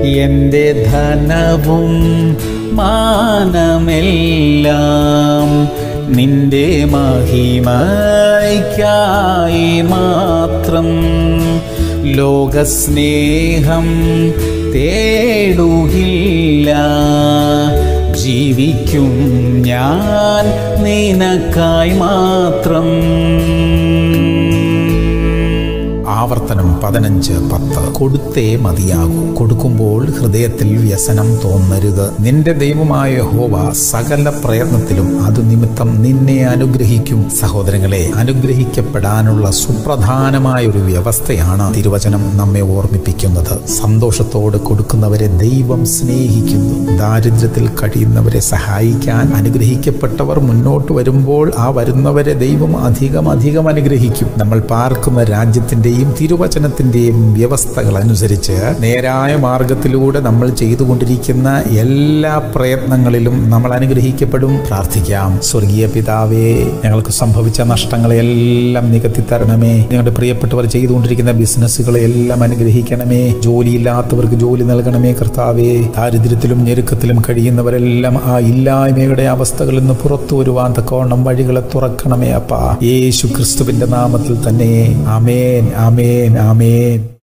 എൻ്റെ ധനവും മാനമെല്ലാം നിന്റെ മഹിമയ്ക്കായി മാത്രം ലോകസ്നേഹം തേടുകില്ല ജീവിക്കും ഞാൻ നിനക്കായി മാത്രം ആവർത്തനം പതിനഞ്ച് പത്ത് കൊടുത്തേ മതിയാകൂ കൊടുക്കുമ്പോൾ ഹൃദയത്തിൽ വ്യസനം തോന്നരുത് നിന്റെ ദൈവമായ ഹോവ സകല പ്രയത്നത്തിലും അത് നിമിത്തം നിന്നെ അനുഗ്രഹിക്കും സഹോദരങ്ങളെ അനുഗ്രഹിക്കപ്പെടാനുള്ള സുപ്രധാനമായ ഒരു വ്യവസ്ഥയാണ് തിരുവചനം നമ്മെ ഓർമ്മിപ്പിക്കുന്നത് സന്തോഷത്തോടെ കൊടുക്കുന്നവരെ ദൈവം സ്നേഹിക്കുന്നു ദാരിദ്ര്യത്തിൽ കഴിയുന്നവരെ സഹായിക്കാൻ അനുഗ്രഹിക്കപ്പെട്ടവർ മുന്നോട്ട് വരുമ്പോൾ ആ വരുന്നവരെ ദൈവം അധികം അധികം അനുഗ്രഹിക്കും നമ്മൾ പാർക്കുന്ന രാജ്യത്തിന്റെയും തിരുവചനത്തിന്റെയും വ്യവസ്ഥകൾ അനുസരിച്ച് നേരായ മാർഗത്തിലൂടെ നമ്മൾ ചെയ്തുകൊണ്ടിരിക്കുന്ന എല്ലാ പ്രയത്നങ്ങളിലും നമ്മൾ അനുഗ്രഹിക്കപ്പെടും പ്രാർത്ഥിക്കാം സ്വർഗീയ പിതാവേ ഞങ്ങൾക്ക് സംഭവിച്ച നഷ്ടങ്ങളെല്ലാം നികത്തി തരണമേ ഞങ്ങളുടെ പ്രിയപ്പെട്ടവർ ചെയ്തുകൊണ്ടിരിക്കുന്ന ബിസിനസ്സുകളെ എല്ലാം അനുഗ്രഹിക്കണമേ ജോലിയില്ലാത്തവർക്ക് ജോലി നൽകണമേ കർത്താവേ ദാരിദ്ര്യത്തിലും ഞെരുക്കത്തിലും കഴിയുന്നവരെല്ലാം ആ ഇല്ലായ്മയുടെ അവസ്ഥകളിൽ നിന്ന് പുറത്തു വരുവാൻ തക്കവണ്ണം വഴികളെ തുറക്കണമേ അപ്പാ യേശു ക്രിസ്തുവിന്റെ നാമത്തിൽ തന്നെ ആമേൻ ആമേൻ ആമേൻ